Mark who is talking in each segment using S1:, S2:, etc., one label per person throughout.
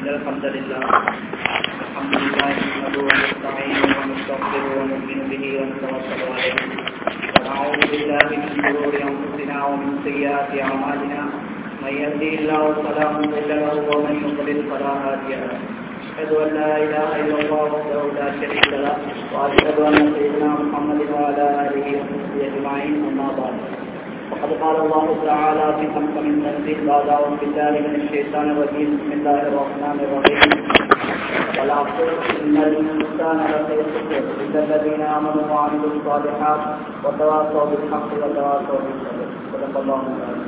S1: الحمد لله الحمد لله نحمده ونستعينه ونستغفره ونؤمن به ونتوكل عليه ونعوذ بالله من شرور انفسنا ومن سيئات اعمالنا من يهده الله فلا مضل له ومن يضلل فلا هادي له أشهد أن لا إله إلا الله وحده لا شريك له وأشهد أن سيدنا محمد وعلى آله وصحبه أجمعين أما بعد وقد قال الله تعالى في خمس من تنزيل بعد أعوذ بالله من الشيطان الرجيم بسم الله الرحمن الرحيم والعصر إن الإنسان لفي خسر إلا الذين آمنوا وعملوا الصالحات وتواصوا بالحق وتواصوا بالصبر صدق الله العظيم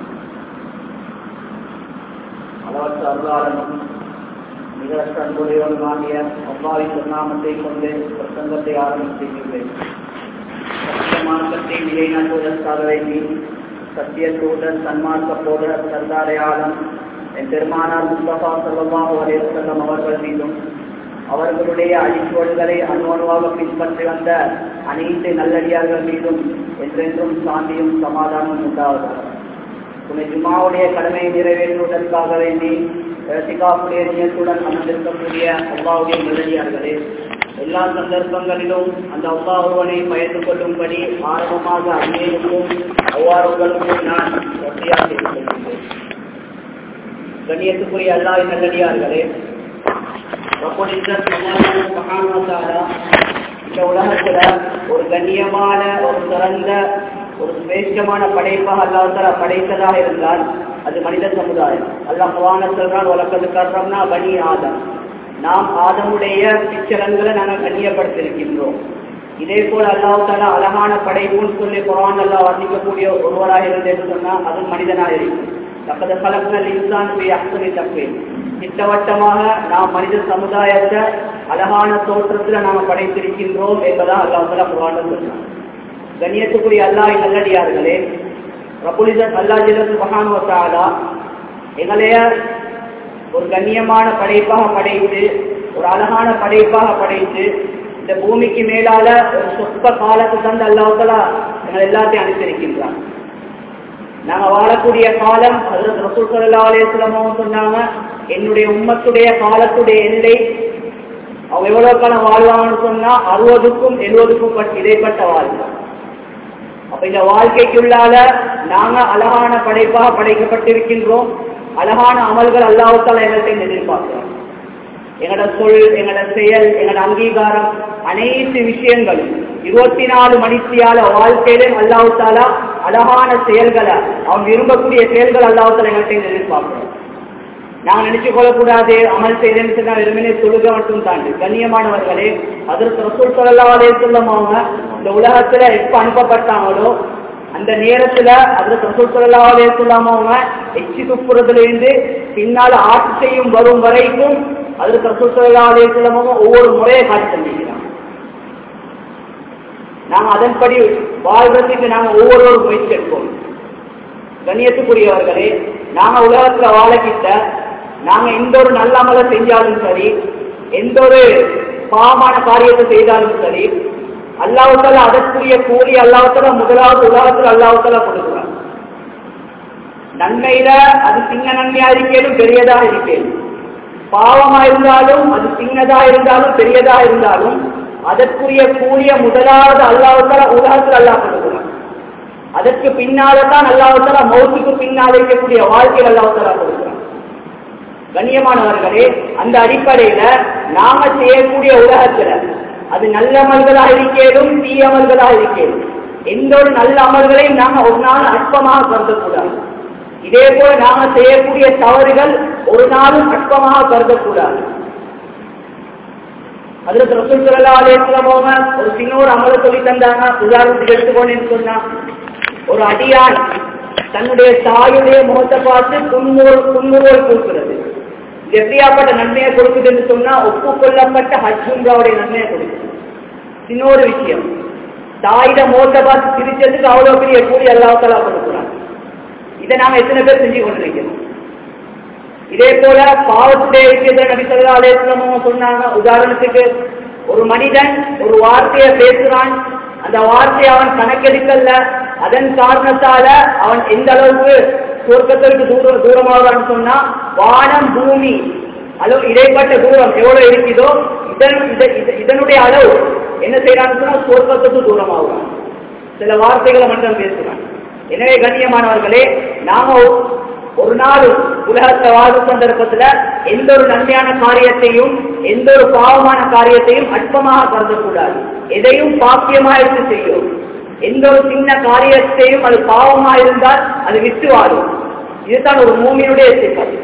S1: அளவற்ற அருளாளனும் நிகழற்ற அன்புடையவனுமாகிய அவ்வாவின் திருநாமத்தை கொண்டு பிரசங்கத்தை ஆரம்பித்திருக்கிறேன் சத்தியமார்க்கத்தை நிலைநாட்டுவதற்காக வேண்டி சத்திய தூதர் சன்மார்க்க போதர் சர்தாரையாளம் என் பெருமானார் முஸ்தபா சல்லா அலையம் அவர்கள் மீதும் அவர்களுடைய அழிச்சுவல்களை அணுவணுவாக பின்பற்றி வந்த அனைத்து நல்லடியார்கள் மீதும் என்றென்றும் சாந்தியும் சமாதானமும் உண்டாவதாக துணை ஜுமாவுடைய கடமையை நிறைவேற்றுவதற்காக வேண்டி ரசிகாவுடைய நியத்துடன் அமர்ந்திருக்கக்கூடிய அல்லாவுடைய முதலியார்களே எல்லா சந்தர்ப்பங்களிலும் அந்த அல்லா ஒருவனை பயந்து கொள்ளும்படி ஆரம்பமாக அந்நியருக்கும் அவ்வாறுகளுக்கும் நான் வசதியாக இருக்கின்றேன் கண்ணியத்துக்குரிய அல்லா நல்லடியார்களே இந்த உலகத்துல ஒரு கண்ணியமான ஒரு சிறந்த ஒரு சிரேஷ்டமான படைப்பாக அல்லாத்தால படைத்ததாக இருந்தால் அது மனித சமுதாயம் அல்லாஹ் குவான சொல்றான் உலகத்து கர்றம்னா பனி ஆதம் நாம் ஆதமுடைய பிச்சரங்களை நாங்கள் கண்ணியப்படுத்தியிருக்கின்றோம் இதே போல அல்லாஹால அழகான படைப்புன்னு சொல்லி குரான் அல்லா வர்ணிக்கக்கூடிய ஒருவராக இருந்தேன்னு சொன்னா அது மனிதனாக இருக்கும் தப்பத கலப்பினல் இன்சான் அத்தனை தப்பு திட்டவட்டமாக நாம் மனித சமுதாயத்தை அழகான தோற்றத்துல நாம படைத்திருக்கின்றோம் என்பதான் அல்லாஹால குரான் சொல்றான் கண்ணியத்துக்குரிய அல்லாஹ் நல்லடியார்களே ரபுலிசன் அல்லா ஜிலத்து மகானுவத்தாலா எங்களைய ஒரு கண்ணியமான படைப்பாக படைத்து ஒரு அழகான படைப்பாக படைத்து இந்த பூமிக்கு மேலால ஒரு சொற்ப காலத்து தந்து அல்லாஹலா எங்களை எல்லாத்தையும் அனுப்பியிருக்கின்றான் நாங்க வாழக்கூடிய காலம் அதில் ரசூல் சல்லா அலேஸ்லமும் சொன்னாங்க என்னுடைய உம்மத்துடைய காலத்துடைய எல்லை அவ எவ்வளவு காலம் வாழ்வாங்கன்னு சொன்னா அறுபதுக்கும் எழுபதுக்கும் இடைப்பட்ட வாழ்க்கை அப்ப இந்த வாழ்க்கைக்குள்ளால நாங்க அழகான படைப்பாக படைக்கப்பட்டிருக்கின்றோம் அழகான அமல்கள் அல்லாவுத்தால எங்கள்கிட்ட எதிர்பார்க்கிறோம் எங்களோட சொல் எங்களோட செயல் எங்களோட அங்கீகாரம் அனைத்து விஷயங்களும் இருபத்தி நாலு மணித்தியால வாழ்க்கையிலே அல்லாவுத்தாலா அழகான செயல்களை அவன் விரும்பக்கூடிய செயல்கள் அல்லாவுத்தால எங்கள்கிட்ட எதிர்பார்க்கிறோம் நான் நினைச்சு கொள்ளக்கூடாது அமல் செய்தேன்னு சொன்னா வெறுமனே சொல்லுக மட்டும் தாண்டி கண்ணியமானவர்களே அதற்கு ரசூல் சொல்லா அலே சொல்லமாவங்க இந்த உலகத்துல எப்ப அனுப்பப்பட்டாங்களோ அந்த நேரத்துல அதற்கு ரசூல் சொல்லா அலே சொல்லாமவங்க எச்சி துப்புறதுல இருந்து பின்னால் ஆட்சி செய்யும் வரும் வரைக்கும் அதற்கு ரசூல் சொல்லா அலே சொல்லாமவங்க ஒவ்வொரு முறையை காட்டி தந்திருக்கிறாங்க நாங்க அதன்படி வாழ்றதுக்கு நாங்க ஒவ்வொருவரும் முயற்சி எடுப்போம் கண்ணியத்துக்குரியவர்களே நாங்க உலகத்துல வாழக்கிட்ட நாங்க எந்த ஒரு நல்ல அமலை செஞ்சாலும் சரி எந்த ஒரு பாவமான காரியத்தை செய்தாலும் சரி அல்லாவத்தால அதற்குரிய கூலி அல்லாவத்தால முதலாவது உலகத்துல அல்லாவத்தால கொடுக்குறாங்க நன்மையில அது சின்ன நன்மையா இருக்கேனும் பெரியதா இருக்கேனும் பாவமா இருந்தாலும் அது சின்னதா இருந்தாலும் பெரியதா இருந்தாலும் அதற்குரிய கூலிய முதலாவது அல்லாவத்தால உலகத்துல அல்லா கொடுக்குறாங்க அதற்கு பின்னால்தான் அல்லாவத்தால மௌத்துக்கு பின்னால் இருக்கக்கூடிய வாழ்க்கையில் அல்லாவத்தாலா கொடுக்குறாங்க கண்ணியமானவர்களே அந்த அடிப்படையில நாம செய்யக்கூடிய உலகத்துல அது நல்ல அமல்களாக இருக்கேனும் தீய அமல்களாக இருக்கேனும் எந்த ஒரு நல்ல அமல்களையும் நாம ஒரு நாள் அற்பமாக கருதக்கூடாது இதே போல நாம செய்யக்கூடிய தவறுகள் ஒரு நாளும் அற்பமாக கருதக்கூடாது அதுல ரசூல் சல்லா அலேஸ்லமோங்க ஒரு சின்ன ஒரு அமலை சொல்லி தந்தாங்க உதாரணத்துக்கு எடுத்துக்கோன்னு சொன்னா ஒரு அடியான் தன்னுடைய தாயுடைய முகத்தை பார்த்து புன்முறுவல் புன்முறுவல் கொடுக்கிறது இது எப்படியாப்பட்ட நன்மையை கொடுக்குதுன்னு சொன்னா ஒப்புக்கொள்ளப்பட்ட ஹஜ்ஜும்ராவுடைய நன்மையை கொடுக்குது இன்னொரு விஷயம் தாயிட முகத்தை பார்த்து சிரிச்சதுக்கு அவ்வளவு பெரிய கூலி அல்லாத்தலா கொடுக்குறாங்க இதை நாம எத்தனை பேர் செஞ்சு கொண்டிருக்கிறோம் இதே போல பாவத்துடைய விஷயத்தை நபி சொல்லா அலேஸ்லமும் சொன்னாங்க உதாரணத்துக்கு ஒரு மனிதன் ஒரு வார்த்தையை பேசுறான் அந்த வார்த்தையை அவன் கணக்கெடுக்கல அதன் காரணத்தால அவன் எந்த அளவுக்கு சொர்க்கத்திற்கு தூரம் தூரமாகறான்னு சொன்னா வானம் பூமி அளவு இடைப்பட்ட தூரம் எவ்வளவு இருக்குதோ இதன் இத- இத- இதனுடைய அளவு என்ன செய்யறான்னு சொன்னா சொர்க்கத்துக்கு தூரமாகும் சில வார்த்தைகளை மனிதன் பேசுறான் எனவே கண்ணியமானவர்களே நாம ஒரு- ஒரு நாள் உலகத்தை வாழும் சந்தர்ப்பத்துல எந்த ஒரு நன்மையான காரியத்தையும் எந்த ஒரு பாவமான காரியத்தையும் அற்பமாக கருதக்கூடாது எதையும் பாக்கியமா எடுத்து செய்யும் எந்த ஒரு சின்ன காரியத்தையும் அது பாவமா இருந்தால் அது விட்டு வாழும் இதுதான் ஒரு மூமியினுடைய சிக்கம்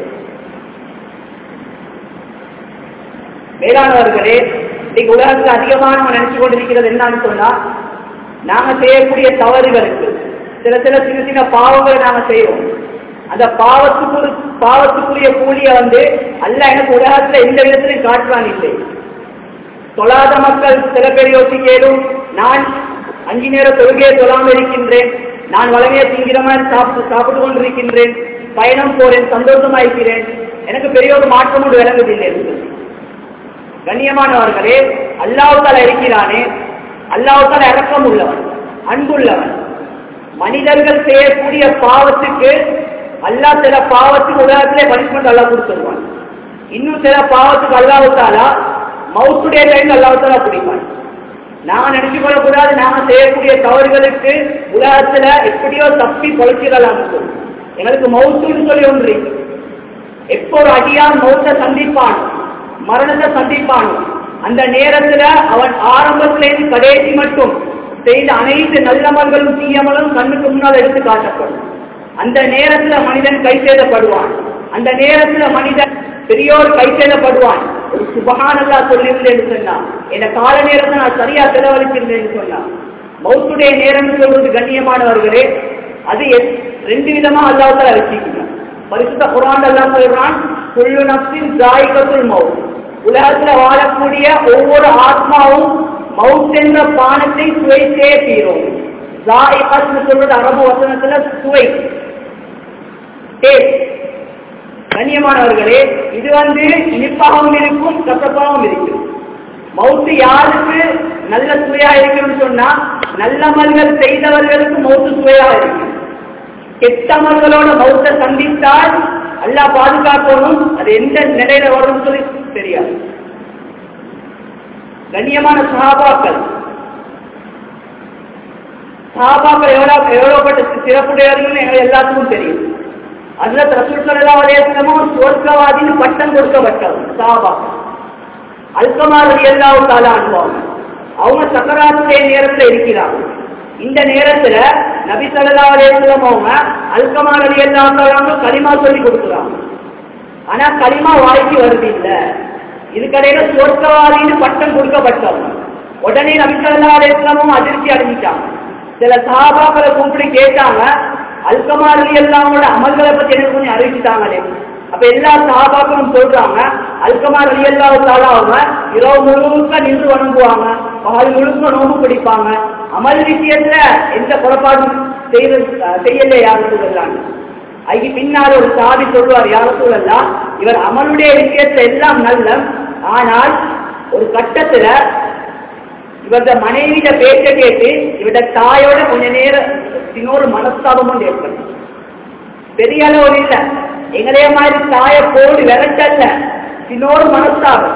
S1: வேளாண்வர்களே இன்னைக்கு உலகத்துல அதிகமாக நம்ம நினைச்சு கொண்டிருக்கிறது என்னன்னு சொன்னா நாம செய்யக்கூடிய தவறுகளுக்கு சில சில சின்ன சின்ன பாவங்களை நாம செய்வோம் அந்த பாவத்துக்கு பாவத்துக்குரிய கூலிய வந்து அல்ல எனக்கு உலகத்துல எந்த விதத்திலையும் காட்டுவான் இல்லை தொழாத மக்கள் சில பேர் யோசிக்கலும் நான் அஞ்சு நேர தொழுகையை தொழாமல் இருக்கின்றேன் நான் வளமையை திங்கிற மாதிரி சாப்பிட்டு சாப்பிட்டு கொண்டிருக்கின்றேன் பயணம் போறேன் சந்தோஷமா இருக்கிறேன் எனக்கு பெரிய ஒரு மாற்றம் ஒன்று விளங்குதில்லை என்று சொல்லி. கண்ணியமானவர்களே அல்லாவுத்தால இருக்கிறானே அல்லாவுத்தால இறக்கம் உள்ளவன் அன்புள்ளவன் மனிதர்கள் செய்யக்கூடிய பாவத்துக்கு அல்லாஹ் சில பாவத்துக்கு உலகத்திலே பனிஷ்மெண்ட் அல்லாஹ் கொடுத்துருவான் இன்னும் சில பாவத்துக்கு அல்லாவுத்தாலா மவுத்துடைய டைம் அல்லாவுத்தாலா பிடிப்பான் நாம நினைச்சு கொள்ளக்கூடாது நாம செய்யக்கூடிய தவறுகளுக்கு உலகத்துல எப்படியோ தப்பி பொழைச்சிடலாம் எங்களுக்கு மவுத்துன்னு சொல்லி ஒன்று இருக்கு. எப்போ ஒரு அடியான் மௌத்த சந்திப்பான் மரணத்தை சந்திப்பான் அந்த நேரத்துல அவன் ஆரம்பத்திலேருந்து கடைசி மட்டும் செய்த அனைத்து நல்லமல்களும் தீயமலும் கண்ணுக்கு முன்னால் எடுத்து காட்டப்படும் அந்த நேரத்துல மனிதன் கை செய்தப்படுவான் அந்த நேரத்துல மனிதன் பெரியோர் கை செய்தப்படுவான் ஒரு சுபகானல்லா சொல்லியிருந்தேன்னு சொன்னா என் கால நேரத்தை நான் சரியா செலவழிச்சிருந்தேன்னு சொன்னா மௌத்துடைய நேரம் சொல்றது கண்ணியமானவர்களே அது எத்- ரெண்டு விதமா அல்லாஹால வச்சிருக்கிறான் பரிசுத்த குரான் எல்லாம் சொல்றான் குள்ளு நப்சின் ஜாயிகத்துல் மவுத் உலகத்துல வாழக்கூடிய ஒவ்வொரு ஆத்மாவும் மவுத் என்ற பானத்தை சுவைத்தே தீரும் ஜாயிகத்னு சொல்றது அரபு வசனத்துல சுவை டேஸ்ட் கண்ணியமானவர்களே இது வந்து இனிப்பாகவும் இருக்கும் கசப்பாகவும் இருக்கும் மவுத்து யாருக்கு நல்ல சுவையா இருக்குன்னு சொன்னா நல்லமல்கள் செய்தவர்களுக்கு மவுத்து சுவையா இருக்கும் கெட்டமர்களோட மௌத்த சந்தித்தால் அல்லாஹ் பாதுகாக்கணும் அது எந்த நிலையில வரும்னு சொல்லி தெரியாது கண்ணியமான சஹாபாக்கள் சஹாபாக்கள் எவ்வளவு எவ்வளவுப்பட்ட சிறப்புடையவர்கள் எங்களுக்கு எல்லாத்துக்கும் தெரியும் அதுல ரசூல் ஸல்லல்லாஹு அலைஹி வஸல்லம் சுவர்க்கவாதின்னு பட்டம் கொடுக்கப்பட்டவர் சஹாபாக்கள் அல்கமா ரலியல்லாஹு தஆலா அன்ஹு அவங்க சக்கராத்துடைய நேரத்துல இருக்கிறாங்க இந்த நேரத்துல நபி ஸல்லல்லாஹு அலைஹி வஸல்லம் அவங்க அல்கமா ரலியல்லாஹு தஆலா கலிமா சொல்லி கொடுக்குறாங்க ஆனா கலிமா வாய்க்கு வருது இல்ல இதுக்கடையில சொர்க்கவாதின்னு பட்டம் கொடுக்கப்பட்டவங்க உடனே நபி ஸல்லல்லாஹு அலைஹி வஸல்லம் அதிர்ச்சி அடைஞ்சிட்டாங்க சில சஹாபாக்களை கூப்பிட்டு கேட்டாங்க அல்கமா ரலியல்லாஹோட அமல்களை பத்தி எனக்கு கொஞ்சம் அறிவிச்சுட்டாங்களே அப்ப எல்லா சஹாபாக்களும் சொல்றாங்க அல்கமா ரலியல்லாஹு தஆலா அவங்க இரவு முழுக்க நின்று வணங்குவாங்க பகல் முழுக்க நோம்பு பிடிப்பாங்க அமல் விஷயத்துல எந்த புறப்பாடும் செய்ய செய்யல யாரும் சொல்லலாம் அதுக்கு பின்னால் ஒரு சாதி சொல்வார் யாரும் சொல்லலாம் இவர் அமலுடைய விஷயத்துல எல்லாம் நல்ல ஆனால் ஒரு கட்டத்துல இவரது மனைவியிட பேச்ச கேட்டு இவரது தாயோட கொஞ்ச நேரம் இன்னொரு மனஸ்தாபம் ஒன்று ஏற்படும் பெரிய அளவு இல்ல எங்களைய மாதிரி தாய போடு விரட்டல்ல இன்னொரு மனஸ்தாபம்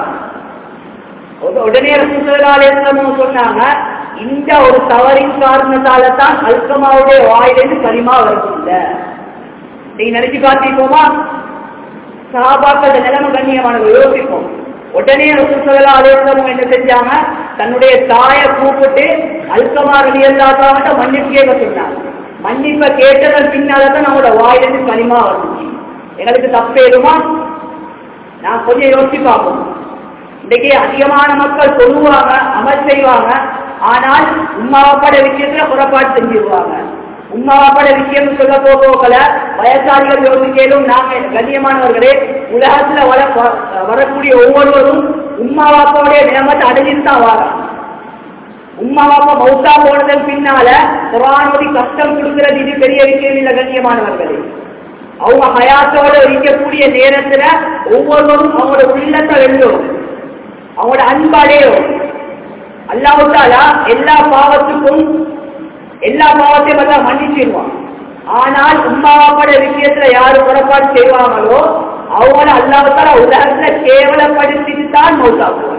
S1: உட- உடனே ரசூலுல்லாஹி சொன்னாங்க இந்த ஒரு தவறின் காரணத்தால தான் அல்கமாவுடைய வாயிலிருந்து கரிமா வருது நீ நினைச்சு பார்த்திருப்போமா சஹாபாக்களோட நிலைமை கண்ணியமானது யோசிப்போம் உடனே ரசூலுல்லா அலைஹிஸ்ஸலாம் என்ன செஞ்சாங்க தன்னுடைய தாயை கூப்பிட்டு அல்கமா ரலியல்லாஹு மன்னிப்பு கேட்க சொன்னாங்க மன்னிப்பை கேட்டதன் பின்னால தான் நம்மளோட வாயிலிருந்து களிமா வந்துச்சு எங்களுக்கு தப்பேதுமா நான் கொஞ்சம் யோசிச்சு பார்ப்போம் இன்னைக்கு அதிகமான மக்கள் சொல்லுவாங்க அமல் செய்வாங்க ஆனால் உமாவாப்பட விஷயத்துல புறப்பாடு செஞ்சிருவாங்க உமாவாப்பட விஷயம் சொல்ல போகல வயசாளிகள் யோசிக்கலும் நாங்க கண்ணியமானவர்களே உலகத்துல வர வரக்கூடிய ஒவ்வொருவரும் உமாவாப்பாவுடைய நிலைமத்தை அடைஞ்சிட்டு தான் வராங்க உமாவாப்பா மௌத்தா போனதன் பின்னால குரானோடி கஷ்டம் கொடுக்கிறது இது பெரிய விஷயம் இல்லை கண்ணியமானவர்களே அவங்க ஹயாத்தோட இருக்கக்கூடிய நேரத்துல ஒவ்வொருவரும் அவங்களோட உள்ளத்தை வெல்லும் அவங்களோட அன்படையும் அல்லாவுத்தாலா எல்லா பாவத்துக்கும் எல்லா பாவத்தையும் எல்லாம் மன்னிச்சிருவான் ஆனால் உம்மாவாப்பட விஷயத்துல யாரு புறப்பாடு செய்வாங்களோ அவங்கள அல்லாவுக்கால உலகத்துல கேவலப்படுத்திட்டு தான் மௌத்தாக்குவார்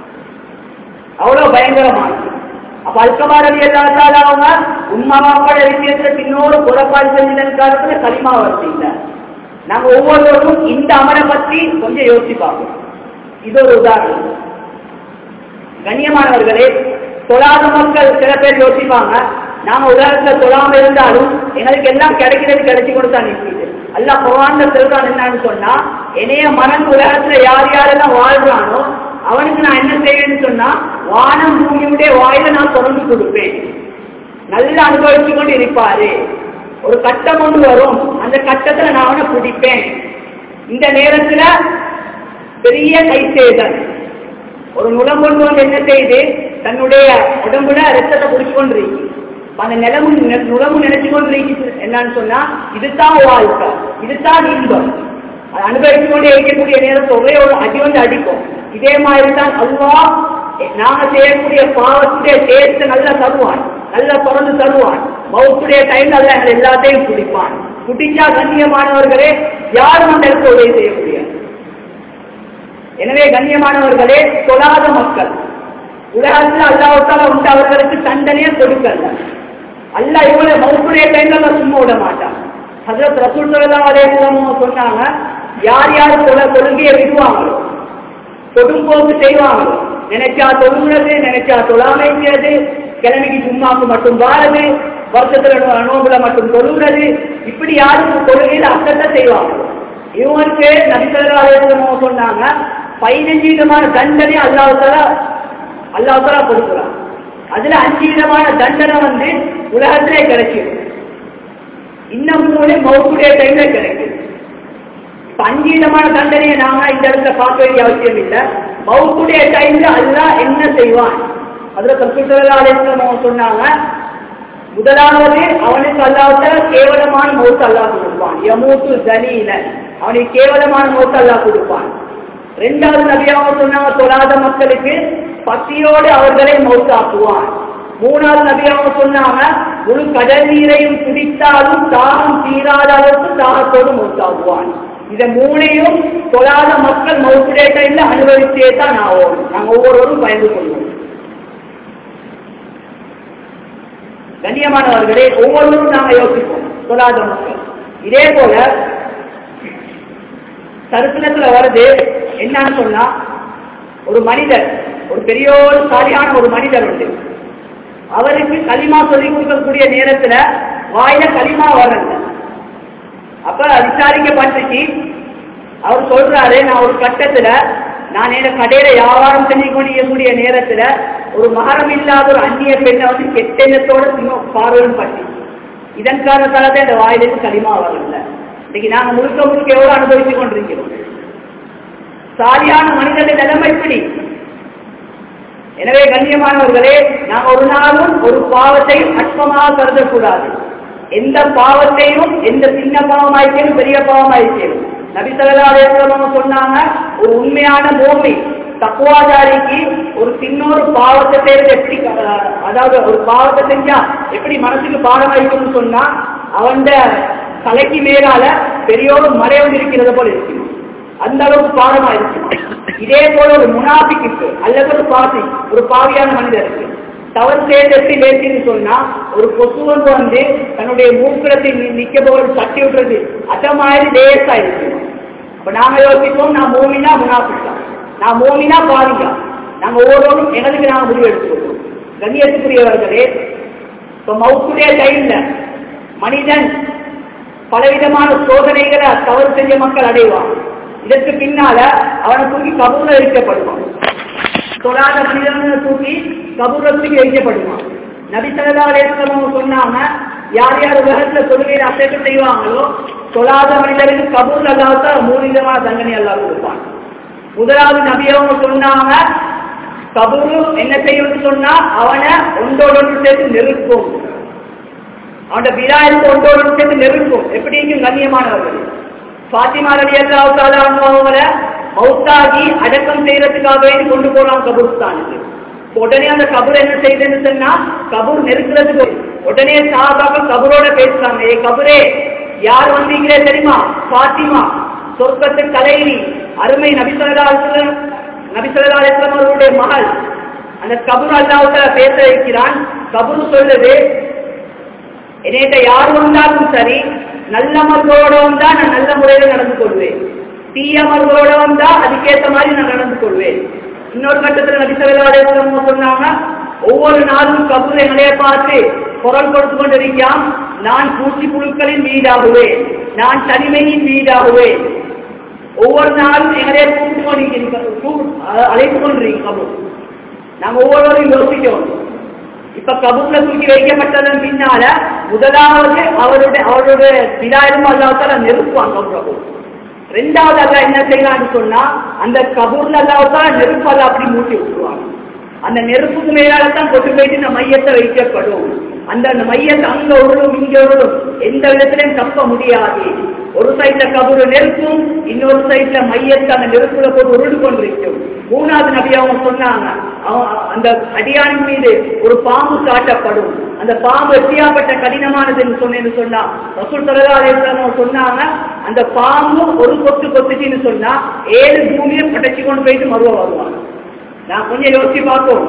S1: அவ்வளவு பயங்கரமானது அப்ப அல்கமார் அலி அல்லாத்தால அவங்க உம்மா பாப்பாட விஷயத்துல இன்னொரு புறப்பாடு செஞ்சதன் காலத்துல களிமா வர்த்தீங்க நாங்க ஒவ்வொருவரும் இந்த அமரை பத்தி கொஞ்சம் யோசிச்சு பார்ப்போம் இது ஒரு உதாரணம் கண்ணியமானவர்களே தொழாத மக்கள் சில பேர் யோசிப்பாங்க நாம உலகத்துல தொழாம இருந்தாலும் எங்களுக்கு எல்லாம் கிடைக்கிறது கிடைச்சு கொடுத்தா நிற்கிது அல்ல பகவான் சொல்றான் என்னன்னு சொன்னா என்னைய மறந்து உலகத்துல யார் யாரெல்லாம் வாழ்றானோ அவனுக்கு நான் என்ன செய்வேன்னு சொன்னா வானம் பூமியுடைய வாயில நான் தொடர்ந்து கொடுப்பேன் நல்லா அனுபவிச்சு கொண்டு இருப்பாரு ஒரு கட்டம் கொண்டு வரும் அந்த கட்டத்துல நான் அவனை பிடிப்பேன் இந்த நேரத்துல பெரிய கை செய்தல் ஒரு நுளம் கொண்டு வந்து என்ன செய்து தன்னுடைய உடம்புல ரத்தத்தை குடிச்சு கொண்டிருக்கு அந்த நிலமு நுளமு நினைச்சு கொண்டிருக்கு என்னன்னு சொன்னா இதுதான் வாழ்க்கை இதுதான் இன்பம் அது அனுபவிச்சு கொண்டே இருக்கக்கூடிய நேரத்தில் ஒரே ஒரு அடி வந்து அடிக்கும் இதே மாதிரி தான் அல்லா நாம செய்யக்கூடிய பாவத்துடைய டேஸ்ட் நல்லா தருவான் நல்லா தொடர்ந்து தருவான் மவுத்துடைய டைம் நல்லா எல்லாத்தையும் குடிப்பான் குடிச்சா கண்ணியமானவர்களே யாரும் அந்த இடத்துல உதவி செய்ய முடியாது எனவே கண்ணியமானவர்களே தொழாத மக்கள் உலகத்தில் அல்லாவுக்கால உண்டு அவர்களுக்கு தண்டனையே கொடுக்கல அல்ல இவங்களை மவுத்துடைய டைம்ல சும்மா விட மாட்டான் ஹசரத் ரசூல் சல்லல்லாஹு அலைஹி வஸல்லம் சொன்னாங்க யார் யார் தொலை தொழுகையை விடுவாங்களோ கொடும்போக்கு செய்வாங்களோ நினைச்சா தொழுகிறது நினைச்சா தொழாமைக்கிறது கிழமைக்கு சும்மாக்கு மட்டும் வாழது வருஷத்துல நோம்புல மட்டும் தொழுகிறது இப்படி யாரும் தொழுகையில் அர்த்தத்தை செய்வாங்க இவங்களுக்கு நபிசல்லாம சொன்னாங்க பதினஞ்சு விதமான தண்டனை அல்லாஹால அல்லாஹால கொடுக்குறான் அதுல அஞ்சு விதமான தண்டனை வந்து உலகத்திலே கிடைக்கும் இன்னும் மூணு மௌக்குடைய டைம்ல கிடைக்கும் அஞ்சு விதமான தண்டனையை நாம இந்த இடத்துல பார்க்க வேண்டிய அவசியம் இல்லை மௌக்குடைய டைம்ல அல்லா என்ன செய்வான் அதுல கற்பித்தலாலேன்னு சொன்னாங்க முதலாவது அவனுக்கு அல்லாத கேவலமான மௌத்து அல்லா கொடுப்பான் யமூத்து ஜலீல அவனுக்கு கேவலமான மௌத்து அல்லா கொடுப்பான் ரெண்டாவது நபியாக சொன்னாங்க தொழாத மக்களுக்கு பசியோடு அவர்களை மௌத்தாக்குவான் மூணாவது நபியாக சொன்னாங்க முழு கடல் நீரையும் குடித்தாலும் தாகம் தீராத அளவுக்கு தாகத்தோடு மௌத்தாக்குவான் இதை மூணையும் தொழாத மக்கள் மௌத்துடைய டைம்ல அனுபவிச்சே தான் ஆகும் நாங்க ஒவ்வொருவரும் பயந்து கொள்வோம் கண்ணியமானவர்களே ஒவ்வொருவரும் நாங்க யோசிப்போம் தொழாத மக்கள் இதே போல சரித்திரத்துல வருது என்னன்னு சொன்னா ஒரு மனிதர் ஒரு பெரிய ஒரு சாலியான ஒரு மனிதர் உண்டு அவருக்கு களிமா சொல்லி கொடுக்கக்கூடிய நேரத்துல வாயில களிமா வரல அப்ப விசாரிக்கப்பட்டுச்சு அவர் சொல்றாரு நான் ஒரு கட்டத்துல நான் என்ன கடையில வியாபாரம் செஞ்சு கொண்டிருக்கக்கூடிய நேரத்துல ஒரு மகரம் இல்லாத ஒரு அந்நிய பெண்ணை வந்து கெட்டெண்ணத்தோட இன்னும் பார்வையும் பட்டு இதன் காரணத்தால தான் இந்த வாயிலிருந்து களிமா வரல இன்னைக்கு நாங்க முழுக்க முழுக்க எவ்வளவு அனுபவித்துக் கொண்டிருக்கிறோம் சாலியான மனிதனுடைய நிலைமை இப்படி எனவே கண்ணியமானவர்களே நாம் ஒரு நாளும் ஒரு பாவத்தையும் அற்பமாக கருதக்கூடாது எந்த பாவத்தையும் எந்த சின்ன பாவமாயிருக்கணும் பெரிய பாவமாயிருக்கணும் நபிசல்லாதேஸ்வரம் சொன்னாங்க ஒரு உண்மையான பூமி தக்குவாதாரிக்கு ஒரு சின்னொரு பாவத்தை செய்யறது எப்படி அதாவது ஒரு பாவத்தை செஞ்சா எப்படி மனசுக்கு பாடம் இருக்கும்னு சொன்னா அவன் தலைக்கு மேலால பெரியோரு மலை வந்து இருக்கிறத போல இருக்கு அந்த அளவுக்கு பாடமா இருக்கு இதே போல ஒரு முனாபிக்கு அல்லது ஒரு பாசி ஒரு பாவியான மனிதருக்கு தவறு செய்து எப்படி லேசின்னு சொன்னா ஒரு கொசு வந்து வந்து தன்னுடைய மூக்குலத்தில் நிக்க போவது தட்டி விடுறது அத மாதிரி லேசா இருக்கு அப்ப நாங்க யோசிப்போம் நான் மூமினா முனாபிக்கா நான் மூமினா பாவிக்கா நாங்க ஒவ்வொருவரும் எங்களுக்கு நாங்க முடிவு எடுத்துக்கொள்வோம் கண்ணியத்துக்குரியவர்களே இப்ப மவுக்குடைய டைம்ல மனிதன் பலவிதமான சோதனைகளை தவறு செஞ்ச மக்கள் அடைவான் இதற்கு பின்னால அவனை தூக்கி கபூர்ல வைக்கப்படுவான் தொழாத மனிதனை தூக்கி கபூரத்துக்கு வைக்கப்படுவான் நபிசல்லா அலேஸ்வரம் சொன்னாங்க யார் யார் உலகத்துல தொழுகையில் அசைக்க செய்வாங்களோ தொழாத மனிதருக்கு கபூர் அல்லாத மூணு விதமான தண்டனை அல்லா கொடுப்பான் முதலாவது நபியவங்க சொன்னாங்க கபூரு என்ன செய்யணும்னு சொன்னா அவனை ஒன்றோடு ஒன்று சேர்த்து நெருக்கும் அவனோட விழாவுக்கு ஒன்றோடு சேர்த்து நெருக்கும் எப்படி இங்கும் கண்ணியமானவர்கள் பாத்திமா ரவி அல்லாவுக்கால அவங்கள மௌத்தாகி அடக்கம் செய்யறதுக்காக வேண்டி கொண்டு போறான் கபூர்ஸ்தானுக்கு உடனே அந்த கபூர் என்ன செய்யுதுன்னு சொன்னா கபூர் நெருக்கிறதுக்கு உடனே சாபாக கபூரோட பேசுறாங்க ஏ கபூரே யார் வந்தீங்களே தெரியுமா பாத்திமா சொர்க்கத்து தலைவி அருமை நபிசல்லாசலம் நபிசல்லாசலம் அவருடைய மகள் அந்த கபூர் அல்லாவுல பேச வைக்கிறான் கபூர் சொல்லுது என்னிட்ட யார் வந்தாலும் சரி நல்ல மர்களோட வந்தா நான் நல்ல முறையில நடந்து கொள்வேன் தீய மர்களோட வந்தா அதுக்கேற்ற மாதிரி நான் நடந்து கொள்வேன் இன்னொரு கட்டத்துல நபிசல்லாசலம் சொன்னாங்க ஒவ்வொரு நாளும் கபூர் எங்களைய பார்த்து குரல் கொடுத்து கொண்டிருக்கான் நான் பூச்சி புழுக்களின் வீடாகுவேன் நான் தனிமையின் வீடாகுவேன் ஒவ்வொரு நாளும் எங்களைய கூப்பிட்டு கொண்டிருக்கிறீங்க அழைத்து கொண்டிருக்கீங்க கபூர் நாங்க ஒவ்வொருவரும் யோசிக்கிறோம் இப்ப கபூர்ல தூக்கி வைக்கப்பட்டதன் பின்னால முதலாவது அவருடைய அவருடைய விழாயிரம் அல்லாத்தால நெருப்புவாங்க கபூர் ரெண்டாவது அல்ல என்ன செய்யலாம்னு சொன்னா அந்த கபூர்ல அல்லாத்தால நெருப்பு அல்ல அப்படி மூட்டி விட்டுருவாங்க அந்த நெருப்புக்கு மேலால தான் கொண்டு போயிட்டு இந்த மையத்தை வைக்கப்படும் அந்த அந்த மையத்தை அங்க உருளும் இங்க உருளும் எந்த விதத்திலையும் தப்ப முடியாது ஒரு சைட்ல கபூர் நெருப்பும் இன்னொரு சைட்ல மையத்தை அந்த நெருப்புல போட்டு உருண்டு கொண்டிருக்கும் மூணாவது நபி அவங்க சொன்னாங்க அந்த அடியானின் மீது ஒரு பாம்பு காட்டப்படும் அந்த பாம்பு எப்படியாப்பட்ட கடினமானதுன்னு சொன்னேன்னு சொன்னா ரசூல் தலகாலேஸ்வரம் சொன்னாங்க அந்த பாம்பு ஒரு கொத்து கொத்துச்சுன்னு சொன்னா ஏழு பூமியை படைச்சு கொண்டு போயிட்டு மருவ வருவாங்க நான் கொஞ்சம் யோசிச்சு பார்ப்போம்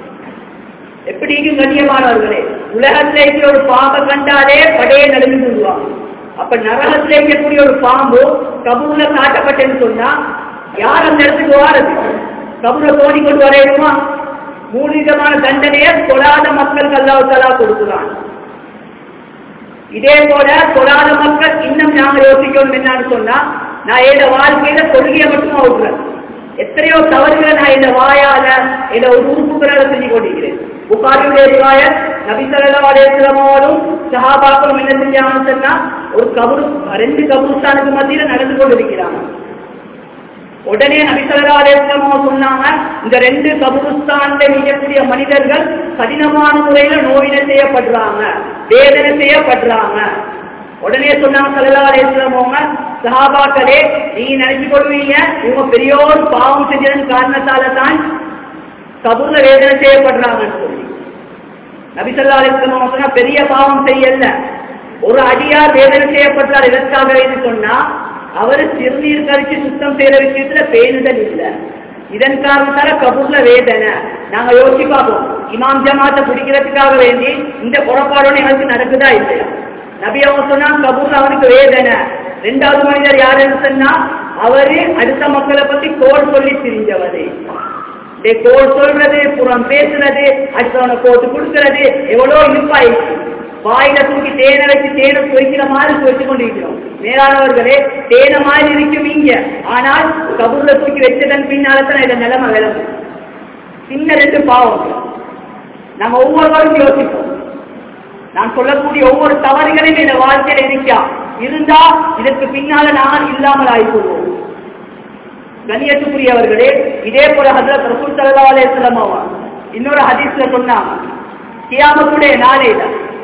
S1: எப்படி கண்ணியமானவர்களே உலகத்துல இருக்கிற ஒரு பாம்பை கண்டாலே படையே நடுங்கி விடுவாங்க அப்ப நரகத்துல இருக்கக்கூடிய ஒரு பாம்பு கபூர்ல காட்டப்பட்டேன்னு சொன்னா யார் அந்த இடத்துக்கு வாரது கபூரை தோணி கொண்டு வரையுமா மூணு விதமான தண்டனையை தொழாத மக்களுக்கு அல்லாவுத்தலா கொடுக்குறான் இதே போல தொழாத மக்கள் இன்னும் நாங்க யோசிக்கணும் என்னன்னு சொன்னா நான் என்னோட வாழ்க்கையில கொள்கையை மட்டும் விடுறேன் எத்தனையோ தவறுகளை நான் இந்த வாயால இந்த ஒரு உறுப்புகளை செஞ்சு கொண்டிருக்கிறேன் புகாரியுடைய ரிவாயத் நபிசல்லாலும் சஹாபாக்களும் என்ன செஞ்சாங்கன்னு சொன்னா ஒரு கபரு ரெண்டு கபுருஸ்தானுக்கு மத்தியில நடந்து கொண்டிருக்கிறாங்க உடனே நபிசல்லாலேசமோ சொன்னாங்க இந்த ரெண்டு கபுருஸ்தான்ல இருக்கக்கூடிய மனிதர்கள் கடினமான முறையில நோயினை செய்யப்படுறாங்க வேதனை செய்யப்படுறாங்க உடனே சொன்னாங்க சல்லாலேசமோங்க சஹாபாக்களே நீங்க நினைச்சு கொள்வீங்க இவங்க பெரியோர் பாவம் செஞ்சதன் காரணத்தால தான் கபூர்ல வேதனை செய்யப்படுறாங்கன்னு சொல்லி நபிசல்லா அலிஸ்லாம் சொன்னா பெரிய பாவம் செய்யல ஒரு அடியார் வேதனை செய்யப்பட்டார் இதற்காக சொன்னா அவரு சிறுநீர் கழிச்சு சுத்தம் செய்யற விஷயத்துல பேணுதல் இல்ல இதன் காரணத்தால கபூர்ல வேதனை நாங்க யோசிச்சு பார்ப்போம் இமாம் ஜமாத்தை பிடிக்கிறதுக்காக வேண்டி இந்த புறப்பாடோட எங்களுக்கு நடக்குதா இல்லையா நபி அவங்க சொன்னா கபூர்ல அவனுக்கு வேதனை ரெண்டாவது மனிதர் யாருன்னு சொன்னா அவரு அடுத்த மக்களை பத்தி கோல் சொல்லி திரிஞ்சவரு கோல் சொல்றது புறம் பேசுறது அடுத்தவனை போட்டு கொடுக்கறது எவ்வளவு இனிப்பாயிடுச்சு வாயில தூக்கி தேனை வச்சு தேனை பொய்க்கிற மாதிரி பொய்ச்சு கொண்டிருக்கிறோம் மேலானவர்களே தேனை மாதிரி இருக்கும் இங்க ஆனால் கபூர்ல தூக்கி வச்சதன் பின்னால்தான் இதை நிலைமை விளங்கும் சின்ன ரெண்டு பாவம் நம்ம ஒவ்வொருவரும் யோசிப்போம் நான் சொல்லக்கூடிய ஒவ்வொரு தவறுகளையும் இந்த வாழ்க்கையில இருக்கா இருந்தா இதற்கு பின்னால நான் இல்லாமல் ஆகிக்கொள்வோம் கண்ணியத்துக்குரியவர்களே இதே போல ஹசரத் ரசூல் சல்லா அலையம் அவன் இன்னொரு ஹதீஸ்ல சொன்னாங்க கியாமத்துடைய நாளையில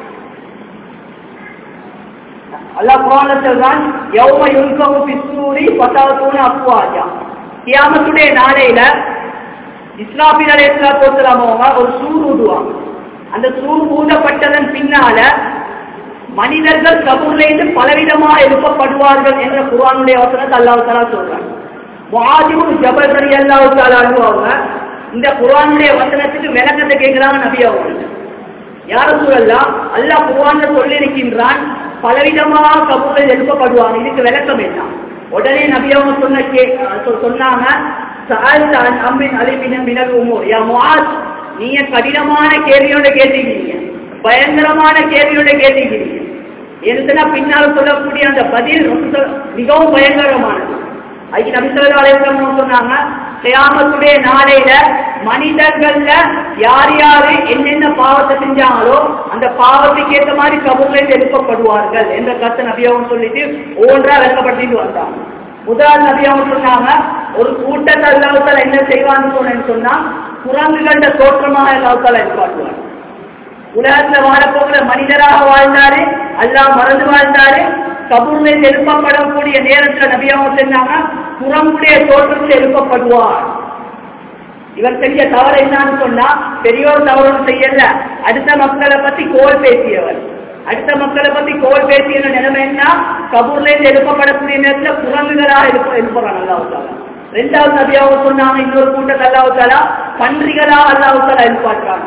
S1: அல்லாஹ் குரான்ல சொல்றான் யௌம யுன்கவு பிஸ்ஸூரி பதாதுன அப்வாஜா கியாமத்துடைய நாளையில இஸ்லாபின் அலைஹிஸ்ஸலாத்து வஸலாம் அவங்க ஒரு சூர் ஊதுவாங்க அந்த சூர் ஊதப்பட்டதன் பின்னால மனிதர்கள் கபூர்ல இருந்து பலவிதமாக எழுப்பப்படுவார்கள் என்ற குரானுடைய வசனத்தை அல்லாஹ் தலா சொல்றாங்க முஹாஜிபுன் ஜபல் ரலி அல்லாஹ் தஆலா அவங்க இந்த குரானுடைய வசனத்துக்கு விளக்கத்தை கேட்கிறாங்க நபி அவங்க யார சூழல்லாம் அல்லாஹ் குர்ஆன்ல சொல்லி இருக்கின்றான் பலவிதமாக கபூரில் எழுப்பப்படுவாங்க இதுக்கு விளக்கம் என்ன உடனே நபி அவங்க சொன்ன கே சொ- சொன்னாங்க சஅல்த அன் அம்ரின் அலிமின மினல் உமூர் யா முஆஸ் நீங்க கடினமான கேள்வியோட கேட்டீங்க பயங்கரமான கேள்வியோட கேட்டீங்க எதுனா பின்னால் சொல்லக்கூடிய அந்த பதில் ரொம்ப மிகவும் பயங்கரமானது அதுக்கு நபி ஸல்லல்லாஹு அலைஹி வஸல்லம் சொன்னாங்க கியாமத்துடைய நாளையில மனிதர்கள்ல யார் யாரு என்னென்ன பாவத்தை செஞ்சாங்களோ அந்த பாவத்துக்கு ஏற்ற மாதிரி கபூர்ல இருந்து எழுப்பப்படுவார்கள் என்ற கருத்தை நபியாவும் சொல்லிட்டு ஒவ்வொன்றா விளக்கப்படுத்திட்டு வந்தாங்க முதல் நபியாவும் சொன்னாங்க ஒரு கூட்டத்தை அல்லாவுத்தால என்ன செய்வான்னு சொன்னேன்னு சொன்னா குரங்குகள தோற்றமாக அல்லாவுத்தால எதிர்பார்க்குவாங்க உலகத்துல வாழப்போகிற மனிதராக வாழ்ந்தாரு அல்லாஹ் மறந்து வாழ்ந்தாரு கபூர்ல இருந்து எழுப்பப்படக்கூடிய நேரத்துல நபியாவும் சொன்னாங்க புறம்புடைய தோற்றத்தில் எழுப்பப்படுவார் இவர் செஞ்ச தவறு என்னன்னு சொன்னா பெரியோர் தவறு செய்யல அடுத்த மக்களை பத்தி கோல் பேசியவர் அடுத்த மக்களை பத்தி கோல் பேசிய நிலைமை என்ன கபூர்ல இருந்து எழுப்பப்படக்கூடிய நேரத்துல குரங்குகளா எழுப்ப எழுப்புறாங்க அல்லாவுத்தாலா ரெண்டாவது நபியாவை சொன்னாங்க இன்னொரு கூட்டத்தை அல்லாவுத்தாலா பன்றிகளா அல்லாவுத்தாலா எழுப்பாட்டுறாங்க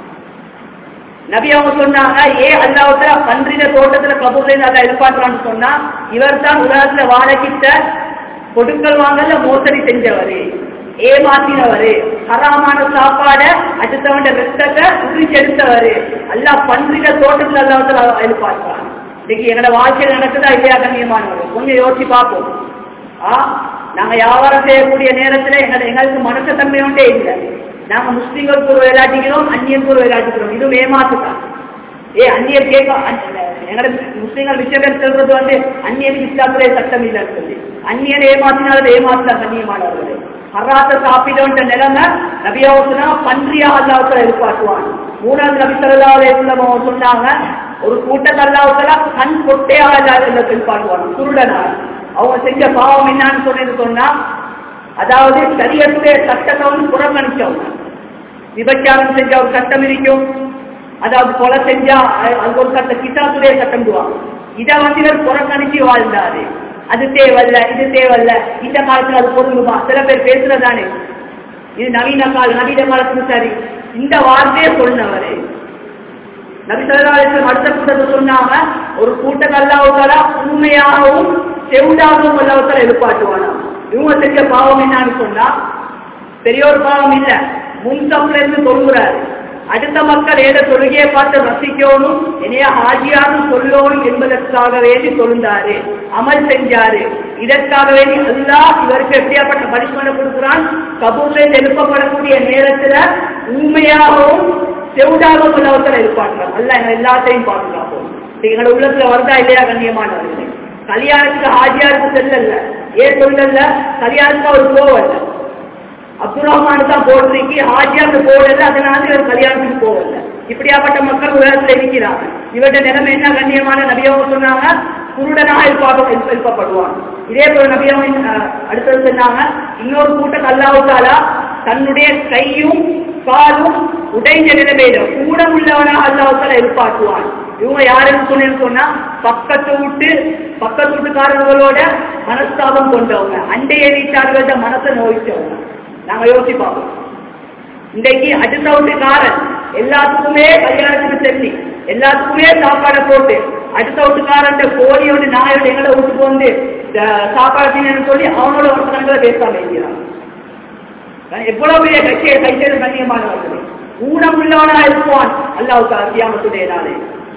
S1: நபி அவங்க சொன்னாங்க ஏ அல்லாவுத்தாலா பன்றின தோட்டத்துல கபூர்ல இருந்து அல்லா எழுப்பாட்டுறான்னு சொன்னா இவர் தான் உலகத்துல வாழக்கிட்ட கொடுக்கல் வாங்கல மோசடி செஞ்சவரு ஏமாத்தினவரு ஹராமான சாப்பாட அடுத்தவன் ரத்தத்தை உரிச்சு எடுத்தவரு அல்லா பன்றின தோட்டத்துல அல்லாவுத்தாலா எழுப்பாட்டுறாங்க இன்னைக்கு எங்களோட வாழ்க்கையில் நடக்குதா இல்லையா கண்ணியமானவர் கொஞ்சம் யோசிச்சு பார்ப்போம் ஆ நாங்க வியாபாரம் செய்யக்கூடிய நேரத்துல எங்க எங்களுக்கு மனச தன்மை ஒன்றே இல்லை நாங்க முஸ்லீம்களுக்கு ஒரு விளையாட்டிக்கிறோம் அந்நியனுக்கு ஒரு விளையாட்டிக்கிறோம் இதுவும் ஏமாத்துதான் ஏ அந்நியர் கேட்க எங்களோட முஸ்லீம்கள் விஷயம் சொல்றது வந்து அந்நியனுக்கு இஸ்லாத்திலே சட்டம் இல்லைன்னு சொல்லி அந்நியன் ஏமாத்தினாலும் ஏமாத்தலாம் கண்ணியமானவர்களே ஹராத்த சாப்பிடுன்ற நிலைமை நபியாவுக்குனா பன்றியா அல்லாவுக்களை எதிர்பார்க்குவான் மூணாவது நபி சொல்லலாவே சொன்னாங்க ஒரு கூட்டத்தை அல்லாவுக்களா கண் கொட்டையாக எதிர்பார்க்குவாங்க குருடனார் அவங்க செஞ்ச பாவம் என்னன்னு சொன்னது சொன்னா அதாவது சரியத்துடைய சட்டத்தை வந்து புறக்கணிச்சவங்க விபச்சாரம் செஞ்சா ஒரு சட்டம் இருக்கும் அதாவது கொலை செஞ்சா அது ஒரு சட்ட கிட்டாத்துடைய சட்டம் துவாங்க இதை வந்து இவர் புறக்கணிச்சு வாழ்ந்தாரு அது தேவையில்ல இது தேவையில்ல இந்த காலத்துல அது பொருளுமா சில பேர் பேசுறதானே இது நவீன கால நவீன காலத்துக்கு சரி இந்த வார்த்தையை சொன்னவரு நபி சொல்லி அடுத்த கூட்டத்தை சொன்னாங்க ஒரு கூட்டம் அல்லாவுக்கால உண்மையாகவும் செவிடாகவும் அல்லாவுக்கால எதிர்பார்த்துவானா இவங்க செஞ்ச பாவம் என்னன்னு சொன்னா பெரிய ஒரு பாவம் இல்ல முன் தப்புல இருந்து சொல்லுறாரு அடுத்த மக்கள் ஏத தொழுகையை பார்த்து ரசிக்கணும் என்னைய ஹாஜியாரும் சொல்லணும் என்பதற்காக வேண்டி சொல்லுந்தாரு அமல் செஞ்சாரு இதற்காக வேண்டி அல்லா இவருக்கு எப்படியாப்பட்ட பரிசுமனை கொடுக்கிறான் கபூர்ல எழுப்பப்படக்கூடிய நேரத்துல உண்மையாகவும் செவிடாகவும் உள்ளவர்கள் எதிர்பார்க்கலாம் அல்ல எங்க எல்லாத்தையும் பார்க்கலாம் எங்களோட உள்ளத்துல வருதா இல்லையா கண்ணியமானவர்களே கல்யாணத்துக்கு ஹாஜியாருக்கு செல்லல ஏன் சொல்லல கல்யாணத்துக்கு அவர் போவல்ல அப்துல் ரஹ்மான் தான் போடுறீங்க ஹாஜியாருக்கு போடல அதனால இவர் கல்யாணத்துக்கு போகல இப்படியாப்பட்ட மக்கள் உலகத்துல இருக்கிறாங்க இவருடைய நிலைமை என்ன கண்ணியமான நபியாவும் சொன்னாங்க குருடனாக இருப்பாக எழுப்பப்படுவான் இதே போல நபியாவும் அடுத்தது சொன்னாங்க இன்னொரு கூட்டம் அல்லாவுக்காலா தன்னுடைய கையும் காலும் உடைஞ்ச நிலைமையில கூட உள்ளவனாக அல்லாவுக்கால எதிர்பார்க்குவான் இவங்க யாருன்னு சொன்னேன்னு சொன்னா பக்கத்து விட்டு பக்கத்து வீட்டுக்காரர்களோட மனஸ்தாபம் கொண்டவங்க அண்டைய வீட்டார்களோட மனசை நோய்ச்சவங்க நாங்க யோசிச்சு பார்ப்போம் இன்றைக்கு அடுத்த வீட்டுக்காரன் எல்லாத்துக்குமே கல்யாணத்துக்கு செல்லி எல்லாத்துக்குமே சாப்பாடை போட்டு அடுத்த வீட்டுக்காரன் கோழியோட நாயோட எங்களை வீட்டுக்கு வந்து சாப்பாடு செய்யணும்னு சொல்லி அவனோட ஒருத்தனங்களை பேசாம இருக்கிறான் எவ்வளவு பெரிய கட்சியை கைச்சேத கண்ணியமானவர்கள் ஊனம் உள்ளவனா இருப்பான் அல்லாவுக்கு அத்தியாமத்துடைய நாளே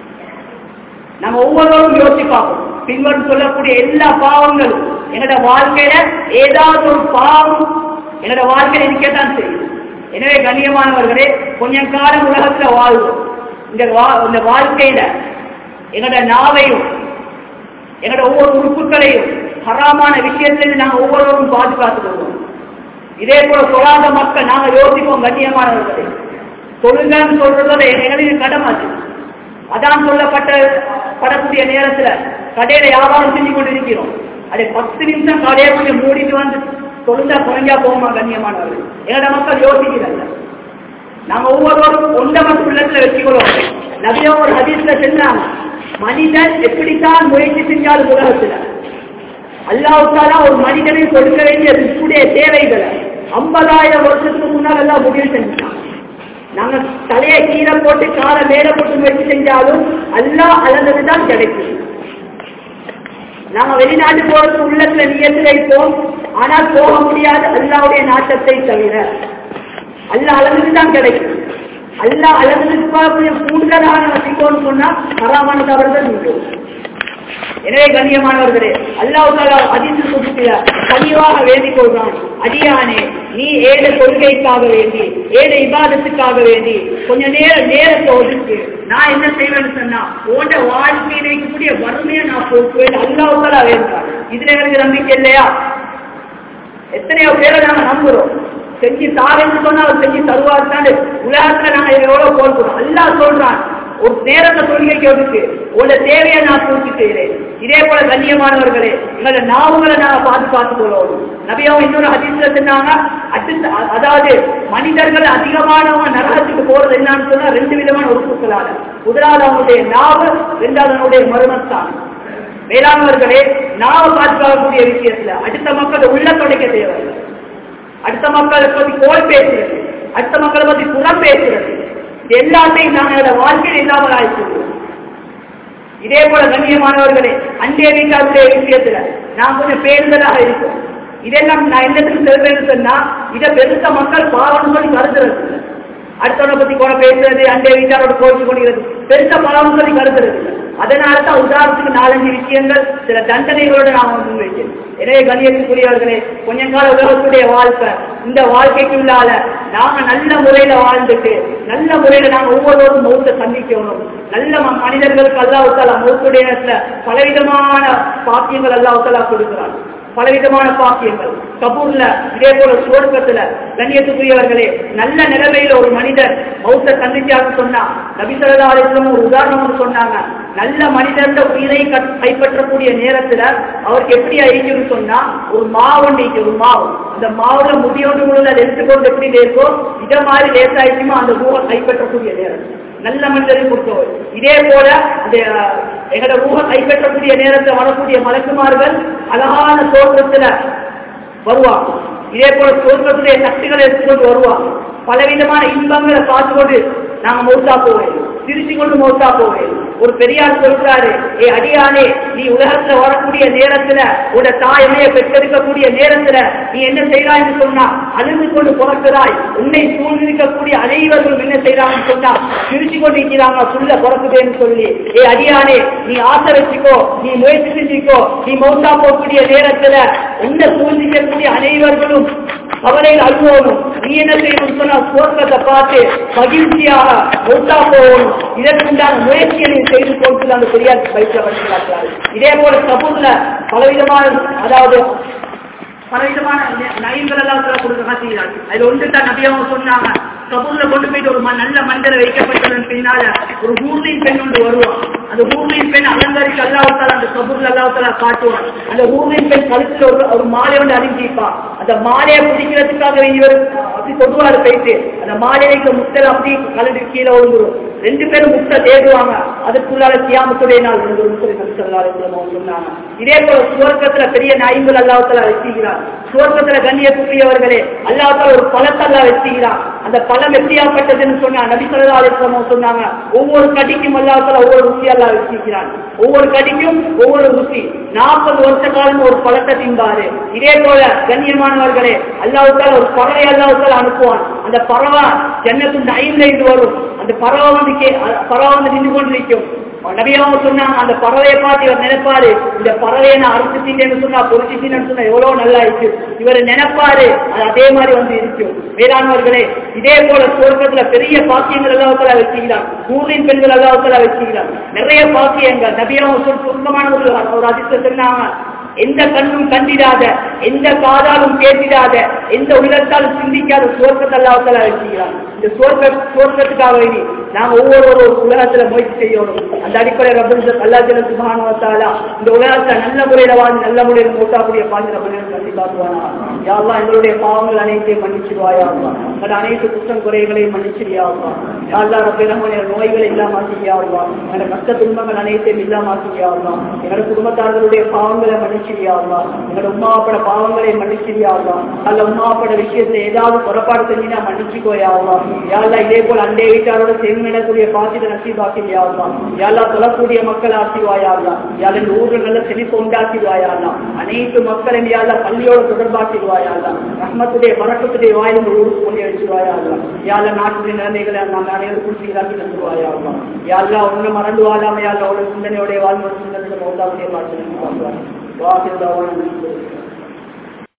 S1: நம்ம ஒவ்வொருவரும் யோசிச்சு பார்ப்போம் பின்வரும் சொல்லக்கூடிய எல்லா பாவங்களும் என்னோட வாழ்க்கையில ஏதாவது ஒரு பாவம் என்னோட வாழ்க்கையில இருக்கத்தான் செய்யும் எனவே கண்ணியமானவர்களே கொஞ்சம் காலம் உலகத்துல வாழ்வோம் இந்த இந்த வாழ்க்கையில எங்களோட நாவையும் எங்களோட ஒவ்வொரு உறுப்புகளையும் ஹராமான விஷயத்திலிருந்து நாங்கள் ஒவ்வொருவரும் பாதுகாத்து வருவோம் இதே போல சொல்லாத மக்கள் நாங்க யோசிப்போம் கண்ணியமானவர்களே தொழுங்கன்னு சொல்றதோட எங்களுக்கு கடமாச்சு அதான் சொல்லப்பட்ட படக்கூடிய நேரத்துல கடையில வியாபாரம் செஞ்சு கொண்டு இருக்கிறோம் அதை பத்து நிமிஷம் கடையை கொஞ்சம் மூடிட்டு வந்து தொழுந்தா குறைஞ்சா போகுமா கண்ணியமானவர்கள் எங்களோட மக்கள் யோசிக்கிறாங்க நாங்க ஒவ்வொருவரும் ஒன்றை மட்டும் உள்ளத்துல வச்சுக்கிறோம் நபியா ஒரு ஹதீஸ்ல சொன்னாங்க மனிதன் எப்படித்தான் முயற்சி செஞ்சாலும் உலகத்துல அல்லாவுக்கால ஒரு மனிதனை கொடுக்க வேண்டிய ரிஸ்குடைய தேவைகளை ஐம்பதாயிரம் வருஷத்துக்கு முன்னால் எல்லாம் முடிவு செஞ்சாங்க நாங்க தலையை கீழே போட்டு காலை மேல போட்டு முயற்சி செஞ்சாலும் அல்லா அளந்ததுதான் கிடைக்கும் நாங்க வெளிநாட்டு போறதுக்கு உள்ளத்துல நியத்து வைப்போம் ஆனால் போக முடியாது அல்லாவுடைய நாட்டத்தை தவிர அல்ல அளந்துதான் கிடைக்கும் அல்ல அளந்ததுக்கு கூடுதலான வசிக்கோன்னு சொன்னா ஹராமான தவறுகள் உண்டு எனவே கண்ணியமானவர்களே அல்லாஹால அதிர்ந்து கொடுக்கிறார் கனிவாக வேண்டிக் கொள்றான் அடியானே நீ ஏழு கொள்கைக்காக வேண்டி ஏழு இபாதத்துக்காக வேண்டி கொஞ்ச நேரம் நேரத்தை ஒதுக்கு நான் என்ன செய்வேன்னு சொன்னா உன்ட வாழ்க்கையில் இருக்கக்கூடிய வறுமையை நான் போக்குவேன் அல்லாஹால வேண்டாம் இதுல எனக்கு நம்பிக்கை இல்லையா எத்தனையோ பேரை நாங்க நம்புறோம் செஞ்சு தாரேன்னு சொன்னா அவர் செஞ்சு தருவார் தான் உலகத்துல நாங்க எவ்வளவு போடுறோம் அல்லா சொல்றான் ஒரு நேரத்தை தொழுகைக்கு ஒதுக்கு உங்களோட தேவையை நான் பூர்த்தி செய்கிறேன் இதே போல கண்ணியமானவர்களே எங்களோட நாவுகளை நாங்க பாதுகாத்துக் கொள்ளணும் நபியாவும் இன்னொரு ஹதீஸ்ல சொன்னாங்க அடுத்த அ- அதாவது மனிதர்கள் அதிகமானவங்க நரகத்துக்கு போறது என்னன்னு சொன்னா ரெண்டு விதமான உறுப்புகளான முதலாவது அவங்களுடைய நாவு இரண்டாவது அவங்களுடைய மருமஸ்தானம் வேளாண்வர்களே நாவை பாதுகாக்கக்கூடிய விஷயத்துல அடுத்த மக்கள் உள்ள தொடைக்க தேவையில்லை அடுத்த மக்களை பத்தி கோல் பேசுறது அடுத்த மக்களை பத்தி புறம் பேசுறது இது எல்லாத்தையும் நாங்களோட வாழ்க்கையில் இல்லாமல் ஆயிடுச்சு இதே போல கண்ணியமானவர்களே அண்டே வீட்டாருடைய விஷயத்துல நான் கொஞ்சம் பேருந்தலாக இருக்கோம் இதெல்லாம் நான் என்னத்துக்கு செல்வேன்னு சொன்னா இதை பெருத்த மக்கள் பாவம் சொல்லி கருதுறது இல்லை. அடுத்தவனை பத்தி கூட பேசுறது அண்டே வீட்டாரோட கோவிச்சு கொள்கிறது பெருத்த பாவம் சொல்லி கருதுறது இல்லை. அதனால தான் உதாரணத்துக்கு நாலஞ்சு விஷயங்கள் சில தண்டனைகளோட நான் முன்வைக்கிறேன் எனவே கண்ணியத்துக்குரியவர்களே கொஞ்ச கால உலகத்துடைய வாழ்க்கை இந்த வாழ்க்கைக்குள்ளால நாம நல்ல முறையில வாழ்ந்துட்டு நல்ல முறையில நாங்க ஒவ்வொருவரும் மௌத்தை சந்திக்கணும் நல்ல ம- மனிதர்களுக்கு அல்லாஹால மௌத்துடைய நேரத்துல பலவிதமான பாக்கியங்கள் அல்லாஹாலா கொடுக்கிறான் பலவிதமான பாக்கியங்கள் கபூர்ல இதே போல சுவர்க்கத்துல கண்ணியத்துக்குரியவர்களே நல்ல நிலைமையில ஒரு மனிதர் மௌத்த சந்திச்சான்னு சொன்னா நபிசல்லா அலிஸ்லம் ஒரு உதாரணம் சொன்னாங்க நல்ல மனிதர்ந்த உயிரை கட்- கைப்பற்றக்கூடிய நேரத்துல அவருக்கு எப்படி ஐக்கியம் சொன்னா ஒரு மாவு ஒரு மாவு அந்த மாவுல முடியோடு முழுவதும் அதை எடுத்துக்கொண்டு எப்படி இருக்கோ இதை மாதிரி லேசாயிடுச்சுமோ அந்த ரூபை கைப்பற்றக்கூடிய நேரம் நல்ல மனிதரை பொறுத்தவர் இதே போல அந்த அஹ், எங்களோட ரூஹ கைப்பற்றக்கூடிய நேரத்தில் வரக்கூடிய மலக்குமார்கள் அழகான தோற்றத்துல வருவாங்க இதே போல தோற்றத்துடைய சக்திகளை எடுத்துக்கொண்டு வருவாங்க பலவிதமான இன்பங்களை பார்த்துக்கொண்டு நாங்க மௌத்தா போவேன் சிரிச்சு கொண்டு மௌத்தா போவேன் ஒரு பெரியார் சொல்றாரு ஏ அடியானே நீ உலகத்துல வரக்கூடிய நேரத்துல உட தாயமைய பெற்றெடுக்கக்கூடிய நேரத்துல நீ என்ன செய்யறாய்ன்னு சொன்னா அழுது கொண்டு பிறக்கிறாய் உன்னை சூழ்ந்திருக்கக்கூடிய அனைவர்களும் என்ன செய்யறாங்கன்னு சொன்னா சிரிச்சு கொண்டு இருக்கிறாங்க புள்ள பிறக்குதேன்னு சொல்லி ஏ அடியானே நீ ஆசை வச்சுக்கோ நீ முயற்சி செஞ்சுக்கோ நீ மௌத்தா போகக்கூடிய நேரத்துல உன்னை சூழ்ந்திருக்கக்கூடிய அனைவர்களும் கவலையில் அழுவோனும் நீ என்ன செய்யணும் சொன்னா சுவர்க்கத்தை பார்த்து மகிழ்ச்சியாக மௌத்தா போகணும் இதற்குண்டான முயற்சியை நீ செய்து கொண்டு அந்த பெரியார் பயிற்சியில் படித்து காட்டுறாரு இதே போல கபூர்ல பலவிதமான அதாவது பலவிதமான ந- நயங்கள் எல்லாம் சில கொடுக்க செய்கிறார் அதுல ஒன்று தான் நபியாவும் சொன்னாங்க கபூர்ல கொண்டு போயிட்டு ஒரு ம- நல்ல மனிதரை வைக்கப்பட்டதன் பின்னால ஒரு ஊர்லின் பெண் ஒன்று வருவான் அந்த ஊர்லின் பெண் அலங்கரித்து அல்லாஹால அந்த கபூர்ல அல்லாஹால காட்டுவான் அந்த ஊர்லின் பெண் கழுத்துல ஒரு ஒரு மாலை ஒன்று அறிஞ்சிப்பான் அந்த மாலையை பிடிக்கிறதுக்காக இவர் அப்படி தொடுவாரு போயிட்டு அந்த மாலையை முத்தல் அப்படி கலந்து கீழே விழுந்துரும் ரெண்டு பேரும் முட்டை தேடுவாங்க அதுக்குள்ளால கியாமத்துடைய நாள் விழுந்துரும் சொல்லி நபி ஸல்லல்லாஹு அலைஹி வஸல்லம் சொன்னாங்க இதே போல சுவர்க்கத்துல பெரிய நாய்கள் அல்லாஹால வச்சுக்கிறான் சுவர்க்கத்துல கண்ணியத்துக்குரியவர்களே அல்லாஹால ஒரு பழத்தை அல்லா வச்சுக்கிறான் அந்த பழம் எப்படியாப்பட்டதுன்னு சொன்னா நபி ஸல்லல்லாஹு அலைஹி வஸல்லம் சொன்னாங்க ஒவ்வொரு கடிக்கும் அல்லாஹால ஒவ்வொரு ருசி அல்லா வச்சுக்கிறான் ஒவ்வொரு கடிக்கும் ஒவ்வொரு ருசி நாற்பது வருஷ காலம் ஒரு பழத்தை திம்பாரு இதே போல கண்ணியமானவர்களே அல்லாஹால ஒரு பறவை அல்லாஹால அனுப்புவான் அந்த பறவை ஜன்னத்து நைன்ல இருந்து வரும் அந்த பறவை வந்து கே- அ- பறவை வந்து நின்று கொண்டு நிற்கும் நபியாவும் சொன்னாங்க அந்த பறவையை பார்த்து இவர் நினைப்பாரு இந்த பறவையை நான் அறுத்துட்டீங்கன்னு சொன்னா பொறிச்சிட்டீங்கன்னு சொன்னா எவ்வளவு நல்லா இருக்கு இவர் நினைப்பாரு அது அதே மாதிரி வந்து இருக்கும் வேளாண்வர்களே இதே போல சொர்க்கத்துல பெரிய பாக்கியங்கள் எல்லாத்துல வச்சுக்கிறான் ஊரின் பெண்கள் எல்லாத்துல வச்சுக்கிறான் நிறைய பாக்கியங்கள் நபியாவும் சொல் சொந்தமான ஒரு ஒரு அதிர்ஷ்டம் சொன்னாங்க எந்த கண்ணும் கண்டிடாத எந்த காதாலும் கேட்டிடாத எந்த உள்ளத்தாலும் சிந்திக்காத சுவர்க்கத்தை அல்லாஹால வச்சுக்கிறான் இந்த சுவர்க்க சுவர்க்கத்துக்காக வேண்டி நாங்க ஒவ்வொரு ஒரு உலகத்துல முயற்சி செய்யணும் அந்த அடிப்படையில் ரப்பல் அல்லா ஜல சுபானுவத்தாலா இந்த உலகத்தை நல்ல முறையில வாழ்ந்து நல்ல முறையில் மூட்டாக்கூடிய பாஞ்சு ரப்பல் கண்டிப்பாக்குவானா யாரெல்லாம் எங்களுடைய பாவங்கள் அனைத்தையும் மன்னிச்சிடுவாயா எங்களோட அனைத்து குற்றம் குறைகளையும் மன்னிச்சிடியாவா யாரெல்லாம் ரப்பிடமுடைய நோய்கள் இல்லாம செய்யாவா எங்களோட கஷ்ட துன்பங்கள் அனைத்தையும் இல்லாம செய்யாவா எங்களோட குடும்பத்தார்களுடைய பாவங்களை மன்னிச்சிடியாவா எங்களோட உமாப்பட பாவங்களை மன்னிச்சிடியாவா அல்ல உமாப்பட விஷயத்தை ஏதாவது புறப்பாடு செஞ்சினா மன்னிச்சுக்கோயாவா யாரெல்லாம் இதே போல அண்டே வீட்டாரோட செம்மிடக்கூடிய பாசித நசீபாக்கியாவா யாரெல்லாம் தொழக்கூடிய மக்கள் ஆசிவாயாவா யார் இந்த ஊர்ல நல்ல செழிப்பு உண்டாக்கிடுவாயாவா அனைத்து மக்களையும் யாரெல்லாம் பள்ளியோட தொடர்பாக்கிடுவாயாவா ரஹ்மத்துடைய பறக்கத்துடைய வாயில் இந்த ஊருக்கு கொண்டு வச்சிருவாயாவா யாரெல்லாம் நாட்டுடைய நிலைமைகளை நாம் அனைவரும் குறிச்சிகளாக்கி தந்துருவாயாவா யாரெல்லாம் ஒண்ணு மறந்து வாழாம யாரெல்லாம் ஒரு சிந்தனையோடைய வாழ்ந்து சிந்தனை மௌதாவுடைய பார்த்து வாசில்